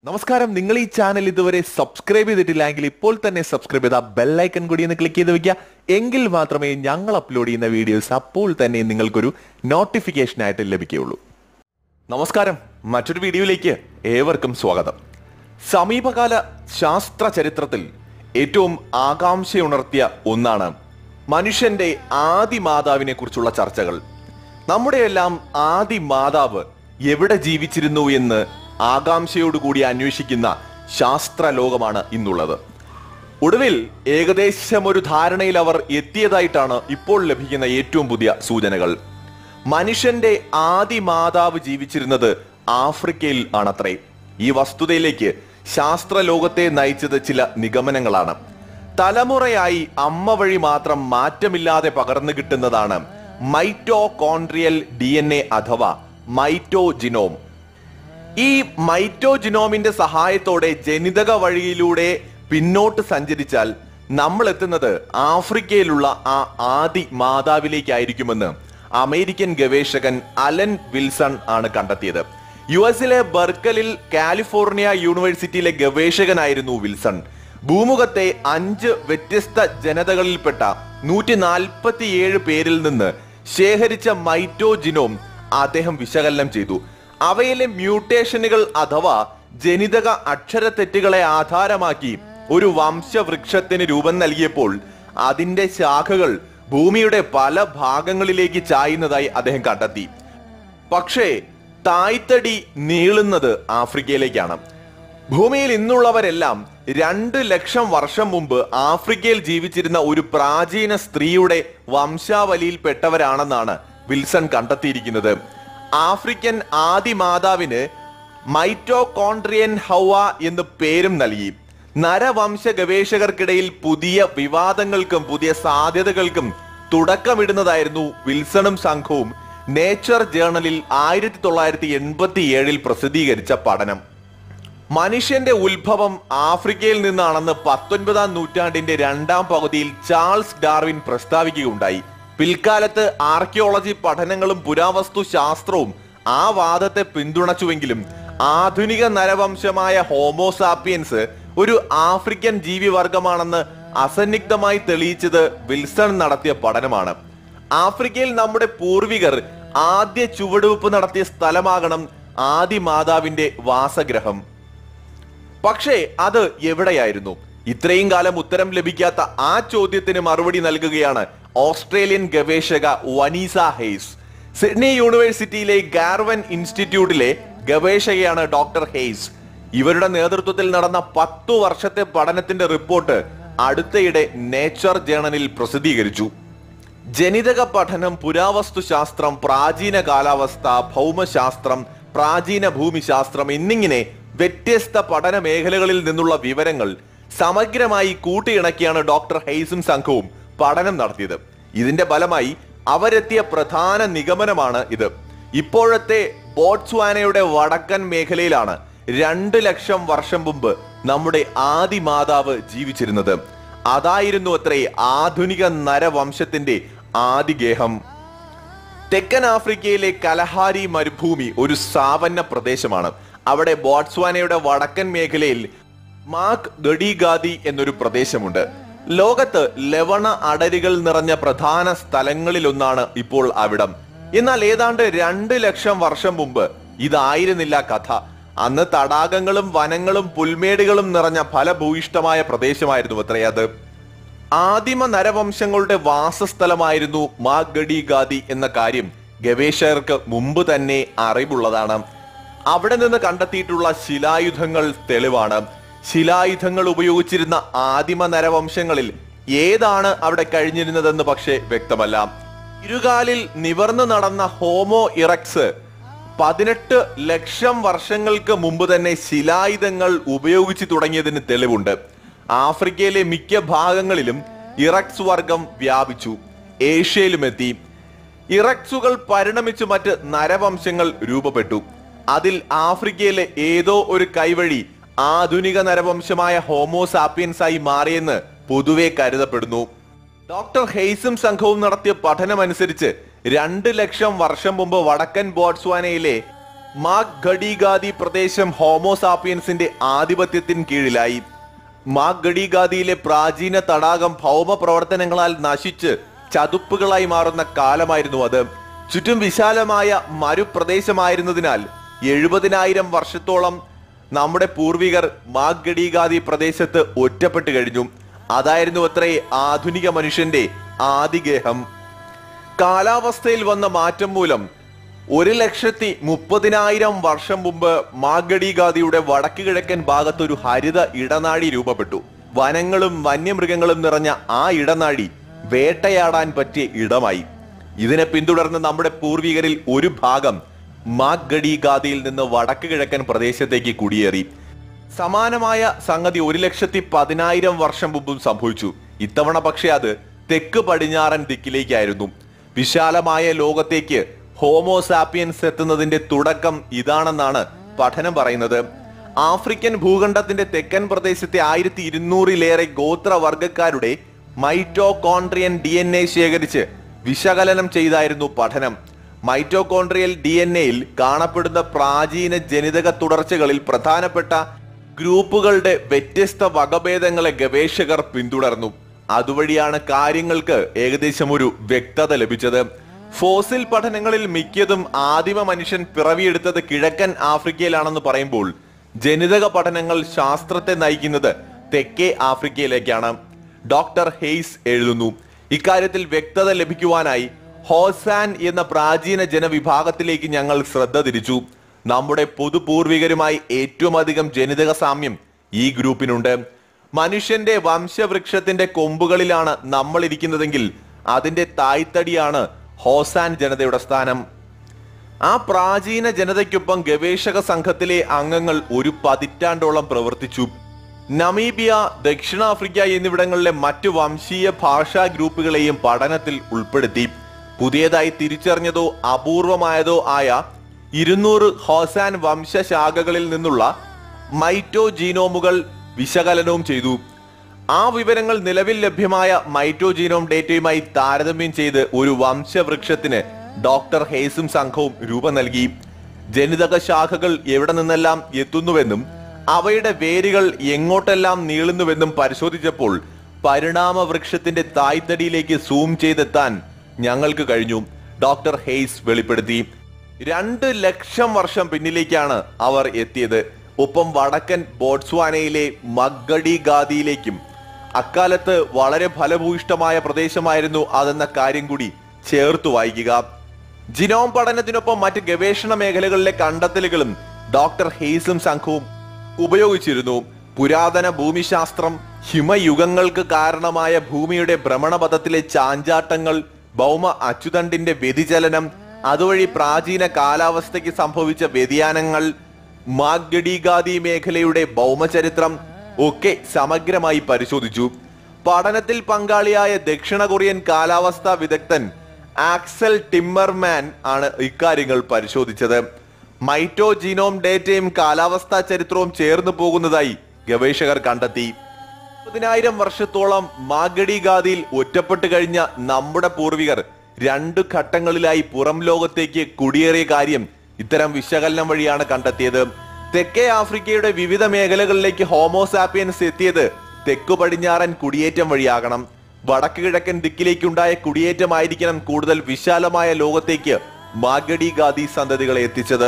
നമസ്കാരം നിങ്ങൾ ഈ ചാനൽ ഇതുവരെ സബ്സ്ക്രൈബ് ചെയ്തിട്ടില്ലെങ്കിൽ ഇപ്പോൾ തന്നെ സബ്സ്ക്രൈബ് ചെയ്ത ബെല്ലൈക്കൺ കൂടി ഒന്ന് ക്ലിക്ക് ചെയ്ത് വെക്കുക എങ്കിൽ മാത്രമേ ഞങ്ങൾ അപ്ലോഡ് ചെയ്യുന്ന വീഡിയോസ് അപ്പോൾ തന്നെ നിങ്ങൾക്കൊരു നോട്ടിഫിക്കേഷൻ ആയിട്ട് ലഭിക്കുകയുള്ളൂ നമസ്കാരം മറ്റൊരു വീഡിയോയിലേക്ക് ഏവർക്കും സ്വാഗതം സമീപകാല ശാസ്ത്ര ചരിത്രത്തിൽ ഏറ്റവും ആകാംക്ഷയുണർത്തിയ ഒന്നാണ് മനുഷ്യന്റെ ആദി മാതാവിനെ കുറിച്ചുള്ള ചർച്ചകൾ നമ്മുടെയെല്ലാം ആദി മാതാവ് എവിടെ ജീവിച്ചിരുന്നു എന്ന് ആകാംക്ഷയോടുകൂടി അന്വേഷിക്കുന്ന ശാസ്ത്ര ലോകമാണ് ഇന്നുള്ളത് ഒടുവിൽ ഏകദേശം ഒരു ധാരണയിൽ അവർ എത്തിയതായിട്ടാണ് ഇപ്പോൾ ലഭിക്കുന്ന ഏറ്റവും പുതിയ സൂചനകൾ മനുഷ്യന്റെ ആദി മാതാവ് ജീവിച്ചിരുന്നത് ആഫ്രിക്കയിൽ ആണത്രേ ഈ വസ്തുതയിലേക്ക് ശാസ്ത്ര ലോകത്തെ നയിച്ചത് ചില നിഗമനങ്ങളാണ് തലമുറയായി അമ്മ വഴി മാത്രം മാറ്റമില്ലാതെ പകർന്നു കിട്ടുന്നതാണ് മൈറ്റോകോൺട്രിയൽ ഡി എൻ എ അഥവാ മൈറ്റോജിനോം ഈ മൈറ്റോജിനോമിന്റെ സഹായത്തോടെ ജനിതക വഴിയിലൂടെ പിന്നോട്ട് സഞ്ചരിച്ചാൽ നമ്മൾ എത്തുന്നത് ആഫ്രിക്കയിലുള്ള ആ ആദി മാതാവിലേക്കായിരിക്കുമെന്ന് അമേരിക്കൻ ഗവേഷകൻ അലൻ വിൽസൺ ആണ് കണ്ടെത്തിയത് യു എസിലെ ബർക്കലിൽ കാലിഫോർണിയ യൂണിവേഴ്സിറ്റിയിലെ ഗവേഷകനായിരുന്നു വിൽസൺ ഭൂമുഖത്തെ അഞ്ച് വ്യത്യസ്ത ജനതകളിൽപ്പെട്ട നൂറ്റി നാൽപ്പത്തിയേഴ് പേരിൽ നിന്ന് ശേഖരിച്ച മൈറ്റോജിനോം അദ്ദേഹം വിശകലനം ചെയ്തു അവയിലെ മ്യൂട്ടേഷനുകൾ അഥവാ ജനിതക അക്ഷരത്തെറ്റുകളെ ആധാരമാക്കി ഒരു വംശവൃക്ഷത്തിന് രൂപം നൽകിയപ്പോൾ അതിന്റെ ശാഖകൾ ഭൂമിയുടെ പല ഭാഗങ്ങളിലേക്ക് ചായുന്നതായി അദ്ദേഹം കണ്ടെത്തി പക്ഷേ തായ്തടി നീളുന്നത് ആഫ്രിക്കയിലേക്കാണ് ഭൂമിയിൽ ഇന്നുള്ളവരെല്ലാം രണ്ട് ലക്ഷം വർഷം മുമ്പ് ആഫ്രിക്കയിൽ ജീവിച്ചിരുന്ന ഒരു പ്രാചീന സ്ത്രീയുടെ വംശാവലിയിൽപ്പെട്ടവരാണെന്നാണ് വിൽസൺ കണ്ടെത്തിയിരിക്കുന്നത് ആഫ്രിക്കൻ ആദി മാതാവിന് മൈറ്റോകോൺട്രിയൻ ഹൗവ എന്ന് പേരും നൽകി നരവംശ ഗവേഷകർക്കിടയിൽ പുതിയ വിവാദങ്ങൾക്കും പുതിയ സാധ്യതകൾക്കും തുടക്കമിടുന്നതായിരുന്നു വിൽസണും സംഘവും നേച്ചർ ജേണലിൽ ആയിരത്തി തൊള്ളായിരത്തി എൺപത്തി ഏഴിൽ പ്രസിദ്ധീകരിച്ച പഠനം മനുഷ്യന്റെ ഉത്ഭവം ആഫ്രിക്കയിൽ നിന്നാണെന്ന് പത്തൊൻപതാം നൂറ്റാണ്ടിന്റെ രണ്ടാം പകുതിയിൽ ചാൾസ് ഡാർവിൻ പ്രസ്താവിക്കുകയുണ്ടായി പിൽക്കാലത്ത് ആർക്കിയോളജി പഠനങ്ങളും പുരാവസ്തു ശാസ്ത്രവും ആ വാദത്തെ പിന്തുണച്ചുവെങ്കിലും ആധുനിക നരവംശമായ ഹോമോസാപ്പിയൻസ് ഒരു ആഫ്രിക്കൻ ജീവിവർഗമാണെന്ന് അസന്നിഗ്ധമായി തെളിയിച്ചത് വിൽസൺ നടത്തിയ പഠനമാണ് ആഫ്രിക്കയിൽ നമ്മുടെ പൂർവികർ ആദ്യ ചുവടുവെപ്പ് നടത്തിയ സ്ഥലമാകണം ആദി മാതാവിന്റെ വാസഗ്രഹം പക്ഷേ അത് എവിടെയായിരുന്നു ഇത്രയും കാലം ഉത്തരം ലഭിക്കാത്ത ആ ചോദ്യത്തിന് മറുപടി നൽകുകയാണ് ഓസ്ട്രേലിയൻ ഗവേഷക വനീസ ഹെയ്സ് സിഡ്നി യൂണിവേഴ്സിറ്റിയിലെ ഗാർവൻ ഇൻസ്റ്റിറ്റ്യൂട്ടിലെ ഗവേഷകയാണ് ഡോക്ടർ ഹെയ്സ് ഇവരുടെ നേതൃത്വത്തിൽ നടന്ന പത്തു വർഷത്തെ പഠനത്തിന്റെ റിപ്പോർട്ട് അടുത്തയിടെ നേച്ചർ ജേണലിൽ പ്രസിദ്ധീകരിച്ചു ജനിതക പഠനം പുരാവസ്തു ശാസ്ത്രം പ്രാചീന കാലാവസ്ഥ ഭൗമശാസ്ത്രം പ്രാചീന ഭൂമിശാസ്ത്രം എന്നിങ്ങനെ വ്യത്യസ്ത പഠന മേഖലകളിൽ നിന്നുള്ള വിവരങ്ങൾ സമഗ്രമായി കൂട്ടിയിണക്കിയാണ് ഡോക്ടർ ഹെയ്സും സംഘവും പഠനം നടത്തിയത് ഇതിന്റെ ഫലമായി അവരെത്തിയ പ്രധാന നിഗമനമാണ് ഇത് ഇപ്പോഴത്തെ ബോട്സ്വാനയുടെ വടക്കൻ മേഖലയിലാണ് രണ്ട് ലക്ഷം വർഷം മുമ്പ് നമ്മുടെ ആദി മാതാവ് ജീവിച്ചിരുന്നത് അതായിരുന്നു അത്രേ ആധുനിക നരവംശത്തിന്റെ ആദിഗേഹം തെക്കൻ ആഫ്രിക്കയിലെ കലഹാരി മരുഭൂമി ഒരു സാവന്ന പ്രദേശമാണ് അവിടെ ബോട്സ്വാനയുടെ വടക്കൻ മേഖലയിൽ മാക് ഗഡിഗാദി എന്നൊരു പ്രദേശമുണ്ട് ലോകത്ത് ലവണ അടരുകൾ നിറഞ്ഞ പ്രധാന സ്ഥലങ്ങളിലൊന്നാണ് ഇപ്പോൾ അവിടം എന്നാൽ ഏതാണ്ട് രണ്ട് ലക്ഷം വർഷം മുമ്പ് ഇതായിരുന്നില്ല കഥ അന്ന് തടാകങ്ങളും വനങ്ങളും പുൽമേടുകളും നിറഞ്ഞ ഫലഭൂയിഷ്ടമായ പ്രദേശമായിരുന്നു അത്രേ അത് ആദിമ നരവംശങ്ങളുടെ വാസസ്ഥലമായിരുന്നു മാഗഡി ഗാദി എന്ന കാര്യം ഗവേഷകർക്ക് മുമ്പ് തന്നെ അറിവുള്ളതാണ് അവിടെ നിന്ന് കണ്ടെത്തിയിട്ടുള്ള ശിലായുധങ്ങൾ തെളിവാണ് ശിലായുധങ്ങൾ ഉപയോഗിച്ചിരുന്ന ആദിമ നരവംശങ്ങളിൽ ഏതാണ് അവിടെ കഴിഞ്ഞിരുന്നതെന്ന് പക്ഷേ വ്യക്തമല്ല ഇരുകാലിൽ നിവർന്നു നടന്ന ഹോമോ ഇറക്സ് പതിനെട്ട് ലക്ഷം വർഷങ്ങൾക്ക് മുമ്പ് തന്നെ ശിലായുധങ്ങൾ ഉപയോഗിച്ചു തുടങ്ങിയതിന് തെളിവുണ്ട് ആഫ്രിക്കയിലെ മിക്ക ഭാഗങ്ങളിലും ഇറക്സ് വർഗം വ്യാപിച്ചു ഏഷ്യയിലുമെത്തി ഇറക്സുകൾ പരിണമിച്ച് മറ്റ് നരവംശങ്ങൾ രൂപപ്പെട്ടു അതിൽ ആഫ്രിക്കയിലെ ഏതോ ഒരു കൈവഴി ആധുനിക നരവംശമായ ഹോമോസാപ്പിയൻസ് ആയി മാറിയെന്ന് പൊതുവെ കരുതപ്പെടുന്നു ഡോക്ടർ ഹെയ്സും സംഘവും നടത്തിയ പഠനമനുസരിച്ച് രണ്ട് ലക്ഷം വർഷം മുമ്പ് വടക്കൻ ബോട്സ്വാനയിലെ മാക് ഘടിഗാദി പ്രദേശം ഹോമോസാപ്പിയൻസിന്റെ ആധിപത്യത്തിന് കീഴിലായി മാക് ഘടിഗാദിയിലെ പ്രാചീന തടാകം ഭൗമ പ്രവർത്തനങ്ങളാൽ നശിച്ച് ചതുപ്പുകളായി മാറുന്ന കാലമായിരുന്നു അത് ചുറ്റും വിശാലമായ മരുപ്രദേശമായിരുന്നതിനാൽ എഴുപതിനായിരം വർഷത്തോളം നമ്മുടെ പൂർവികർ മാക് ഘടിഗാദി പ്രദേശത്ത് ഒറ്റപ്പെട്ടു കഴിഞ്ഞു അതായിരുന്നു അത്രേ ആധുനിക മനുഷ്യന്റെ ആദിഗേഹം കാലാവസ്ഥയിൽ വന്ന മാറ്റം മൂലം ഒരു ലക്ഷത്തി മുപ്പതിനായിരം വർഷം മുമ്പ് മാഗഡി ഗാദിയുടെ വടക്ക് കിഴക്കൻ ഭാഗത്ത് ഒരു ഹരിത ഇടനാഴി രൂപപ്പെട്ടു വനങ്ങളും വന്യമൃഗങ്ങളും നിറഞ്ഞ ആ ഇടനാഴി വേട്ടയാടാൻ പറ്റിയ ഇടമായി ഇതിനെ പിന്തുടർന്ന് നമ്മുടെ പൂർവികരിൽ ഒരു ഭാഗം മാഗഡി ഗാദിയിൽ നിന്ന് വടക്ക് കിഴക്കൻ പ്രദേശത്തേക്ക് കുടിയേറി സമാനമായ സംഗതി ഒരു ലക്ഷത്തി പതിനായിരം വർഷം മുമ്പും സംഭവിച്ചു ഇത്തവണ പക്ഷെ അത് തെക്ക് പടിഞ്ഞാറൻ ദിക്കിലേക്കായിരുന്നു വിശാലമായ ലോകത്തേക്ക് ഹോമോസാപ്പിയൻസ് എത്തുന്നതിന്റെ തുടക്കം ഇതാണെന്നാണ് പഠനം പറയുന്നത് ആഫ്രിക്കൻ ഭൂഖണ്ഡത്തിന്റെ തെക്കൻ പ്രദേശത്തെ ആയിരത്തി ഇരുന്നൂറിലേറെ ഗോത്രവർഗക്കാരുടെ മൈറ്റോകോൺട്രിയൻ ഡി എൻ എ ശേഖരിച്ച് വിശകലനം ചെയ്തായിരുന്നു പഠനം മൈറ്റോകോൺട്രിയൽ ഡി എൻ എയിൽ കാണപ്പെടുന്ന പ്രാചീന ജനിതക തുടർച്ചകളിൽ പ്രധാനപ്പെട്ട ഗ്രൂപ്പുകളുടെ വ്യത്യസ്ത വകഭേദങ്ങളെ ഗവേഷകർ പിന്തുടർന്നു അതുവഴിയാണ് കാര്യങ്ങൾക്ക് ഏകദേശം ഒരു വ്യക്തത ലഭിച്ചത് ഫോസിൽ പഠനങ്ങളിൽ മിക്കതും ആദിമ മനുഷ്യൻ പിറവിയെടുത്തത് കിഴക്കൻ ആഫ്രിക്കയിലാണെന്ന് പറയുമ്പോൾ ജനിതക പഠനങ്ങൾ ശാസ്ത്രത്തെ നയിക്കുന്നത് തെക്കേ ആഫ്രിക്കയിലേക്കാണ് ഡോക്ടർ ഹെയ്സ് എഴുതുന്നു ഇക്കാര്യത്തിൽ വ്യക്തത ലഭിക്കുവാനായി ഹോസാൻ എന്ന പ്രാചീന ജനവിഭാഗത്തിലേക്ക് ഞങ്ങൾ ശ്രദ്ധ തിരിച്ചു നമ്മുടെ പൊതുപൂർവികരുമായി ഏറ്റവും അധികം ജനിതക സാമ്യം ഈ ഗ്രൂപ്പിനുണ്ട് മനുഷ്യന്റെ വംശവൃക്ഷത്തിന്റെ കൊമ്പുകളിലാണ് നമ്മൾ ഇരിക്കുന്നതെങ്കിൽ അതിന്റെ തായ്തടിയാണ് ഹോസാൻ ജനതയുടെ സ്ഥാനം ആ പ്രാചീന ജനതയ്ക്കൊപ്പം ഗവേഷക സംഘത്തിലെ അംഗങ്ങൾ ഒരു പതിറ്റാണ്ടോളം പ്രവർത്തിച്ചു നമീബിയ ദക്ഷിണാഫ്രിക്ക എന്നിവിടങ്ങളിലെ മറ്റു വംശീയ ഭാഷാ ഗ്രൂപ്പുകളെയും പഠനത്തിൽ ഉൾപ്പെടുത്തി പുതിയതായി തിരിച്ചറിഞ്ഞതോ അപൂർവമായതോ ആയ ഇരുന്നൂറ് ഹോസാൻ വംശശാഖകളിൽ നിന്നുള്ള മൈറ്റോ ജീനോമുകൾ വിശകലനവും ചെയ്തു ആ വിവരങ്ങൾ നിലവിൽ ലഭ്യമായ മൈറ്റോ ജീനോം ഡേറ്റയുമായി താരതമ്യം ചെയ്ത് ഒരു വംശവൃക്ഷത്തിന് ഡോക്ടർ ഹേസും സംഘവും രൂപം നൽകി ജനിതക ശാഖകൾ എവിടെ നിന്നെല്ലാം എത്തുന്നുവെന്നും അവയുടെ വേരുകൾ എങ്ങോട്ടെല്ലാം നീളുന്നുവെന്നും പരിശോധിച്ചപ്പോൾ പരിണാമ വൃക്ഷത്തിന്റെ തായ്തടിയിലേക്ക് സൂം ചെയ്തെത്താൻ ഞങ്ങൾക്ക് കഴിഞ്ഞു ഡോക്ടർ ഹെയ്സ് വെളിപ്പെടുത്തി രണ്ട് ലക്ഷം വർഷം പിന്നിലേക്കാണ് അവർ എത്തിയത് ഒപ്പം വടക്കൻ ബോട്സ്വാനയിലെ മഗ്ഗഡി ഗാദിയിലേക്കും അക്കാലത്ത് വളരെ ഫലഭൂയിഷ്ടമായ പ്രദേശമായിരുന്നു അതെന്ന കാര്യം കൂടി ചേർത്ത് വായിക്കുക ജിനോം പഠനത്തിനൊപ്പം മറ്റ് ഗവേഷണ മേഖലകളിലെ കണ്ടെത്തലുകളും ഡോക്ടർ ഹെയ്സും സംഘവും ഉപയോഗിച്ചിരുന്നു പുരാതന ഭൂമിശാസ്ത്രം ഹിമയുഗങ്ങൾക്ക് കാരണമായ ഭൂമിയുടെ ഭ്രമണപഥത്തിലെ ചാഞ്ചാട്ടങ്ങൾ ഭൗമ അച്ചുതണ്ടിന്റെ വ്യതിചലനം അതുവഴി പ്രാചീന കാലാവസ്ഥയ്ക്ക് സംഭവിച്ച വ്യതിയാനങ്ങൾ മാഗഡിഗാദി മേഖലയുടെ ഭൗമചരിത്രം ഒക്കെ സമഗ്രമായി പരിശോധിച്ചു പഠനത്തിൽ പങ്കാളിയായ ദക്ഷിണ കൊറിയൻ കാലാവസ്ഥാ വിദഗ്ധൻ ആക്സൽ ടിമ്മർമാൻ ആണ് ഇക്കാര്യങ്ങൾ പരിശോധിച്ചത് മൈറ്റോ ജീനോം ഡേറ്റയും കാലാവസ്ഥാ ചരിത്രവും ചേർന്ന് പോകുന്നതായി ഗവേഷകർ കണ്ടെത്തി പതിനായിരം വർഷത്തോളം മാഗഡി ഗാദിയിൽ ഒറ്റപ്പെട്ട് കഴിഞ്ഞ നമ്മുടെ പൂർവികർ രണ്ടു ഘട്ടങ്ങളിലായി പുറം ലോകത്തേക്ക് കുടിയേറിയ കാര്യം ഇത്തരം വിശകലനം വഴിയാണ് കണ്ടെത്തിയത് തെക്കേ ആഫ്രിക്കയുടെ വിവിധ മേഖലകളിലേക്ക് ഹോമോസാപ്പിയൻസ് എത്തിയത് തെക്കു പടിഞ്ഞാറൻ കുടിയേറ്റം വഴിയാകണം വടക്ക് കിഴക്കൻ ദിക്കിലേക്കുണ്ടായ കുടിയേറ്റമായിരിക്കണം കൂടുതൽ വിശാലമായ ലോകത്തേക്ക് മാഗഡി ഗാദി സന്തതികളെ എത്തിച്ചത്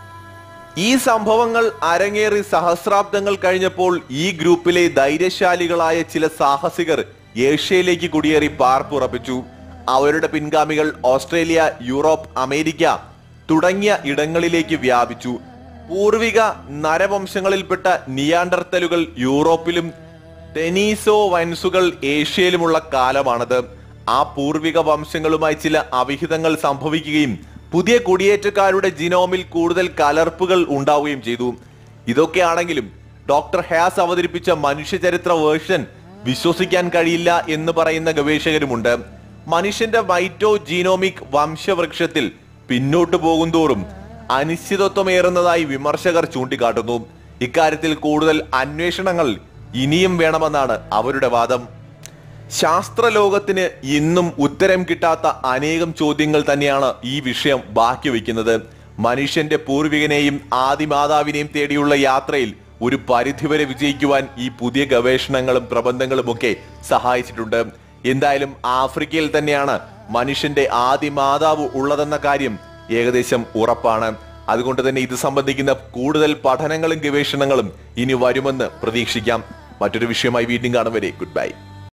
ഈ സംഭവങ്ങൾ അരങ്ങേറി സഹസ്രാബ്ദങ്ങൾ കഴിഞ്ഞപ്പോൾ ഈ ഗ്രൂപ്പിലെ ധൈര്യശാലികളായ ചില സാഹസികർ ഏഷ്യയിലേക്ക് കുടിയേറി പാർപ്പുറപ്പിച്ചു അവരുടെ പിൻഗാമികൾ ഓസ്ട്രേലിയ യൂറോപ്പ് അമേരിക്ക തുടങ്ങിയ ഇടങ്ങളിലേക്ക് വ്യാപിച്ചു പൂർവിക നരവംശങ്ങളിൽപ്പെട്ട നിയാണ്ടർത്തലുകൾ യൂറോപ്പിലും ഡെനീസോ വൻസുകൾ ഏഷ്യയിലുമുള്ള കാലമാണത് ആ പൂർവിക വംശങ്ങളുമായി ചില അവിഹിതങ്ങൾ സംഭവിക്കുകയും പുതിയ കുടിയേറ്റക്കാരുടെ ജിനോമിൽ കൂടുതൽ കലർപ്പുകൾ ഉണ്ടാവുകയും ചെയ്തു ഇതൊക്കെയാണെങ്കിലും ഡോക്ടർ ഹാസ് അവതരിപ്പിച്ച മനുഷ്യചരിത്ര വേർഷൻ വിശ്വസിക്കാൻ കഴിയില്ല എന്ന് പറയുന്ന ഗവേഷകരുമുണ്ട് മനുഷ്യന്റെ മൈറ്റോ ജീനോമിക് വംശവൃക്ഷത്തിൽ പിന്നോട്ട് പോകുന്തോറും അനിശ്ചിതത്വമേറുന്നതായി വിമർശകർ ചൂണ്ടിക്കാട്ടുന്നു ഇക്കാര്യത്തിൽ കൂടുതൽ അന്വേഷണങ്ങൾ ഇനിയും വേണമെന്നാണ് അവരുടെ വാദം ശാസ്ത്രലോകത്തിന് ഇന്നും ഉത്തരം കിട്ടാത്ത അനേകം ചോദ്യങ്ങൾ തന്നെയാണ് ഈ വിഷയം ബാക്കി വയ്ക്കുന്നത് മനുഷ്യന്റെ പൂർവികനെയും ആദിമാതാവിനെയും തേടിയുള്ള യാത്രയിൽ ഒരു പരിധിവരെ വിജയിക്കുവാൻ ഈ പുതിയ ഗവേഷണങ്ങളും പ്രബന്ധങ്ങളും ഒക്കെ സഹായിച്ചിട്ടുണ്ട് എന്തായാലും ആഫ്രിക്കയിൽ തന്നെയാണ് മനുഷ്യന്റെ ആദിമാതാവ് ഉള്ളതെന്ന കാര്യം ഏകദേശം ഉറപ്പാണ് അതുകൊണ്ട് തന്നെ ഇത് സംബന്ധിക്കുന്ന കൂടുതൽ പഠനങ്ങളും ഗവേഷണങ്ങളും ഇനി വരുമെന്ന് പ്രതീക്ഷിക്കാം മറ്റൊരു വിഷയമായി വീണ്ടും കാണും വരെ ഗുഡ് ബൈ